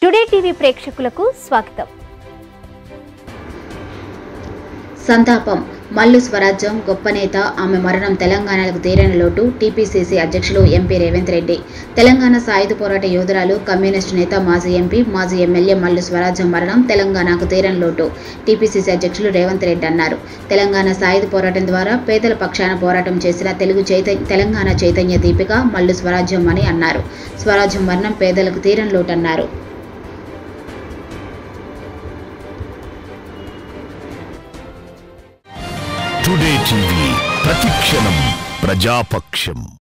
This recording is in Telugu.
టుడే టీవీ ప్రేక్షకులకు స్వాగతం సంతాపం మల్లు స్వరాజ్యం గొప్ప నేత ఆమె మరణం తెలంగాణకు తీరని లోటు టీపీసీసీ అధ్యక్షులు ఎంపీ రేవంత్ రెడ్డి తెలంగాణ సాయుధ పోరాట యోధురాలు కమ్యూనిస్టు నేత మాజీ ఎంపీ మాజీ ఎమ్మెల్యే మల్లు స్వరాజ్యం మరణం తెలంగాణకు తీరని లోటు టీపీసీసీ అధ్యక్షులు రేవంత్ రెడ్డి అన్నారు తెలంగాణ సాయుధ పోరాటం ద్వారా పేదల పక్షాన పోరాటం చేసిన తెలుగు చైతన్య తెలంగాణ చైతన్య దీపిక మల్లు స్వరాజ్యం అని అన్నారు స్వరాజ్యం మరణం పేదలకు తీరని లోటు అన్నారు టుడే టీవీ ప్రతిక్షణం ప్రజాపక్షం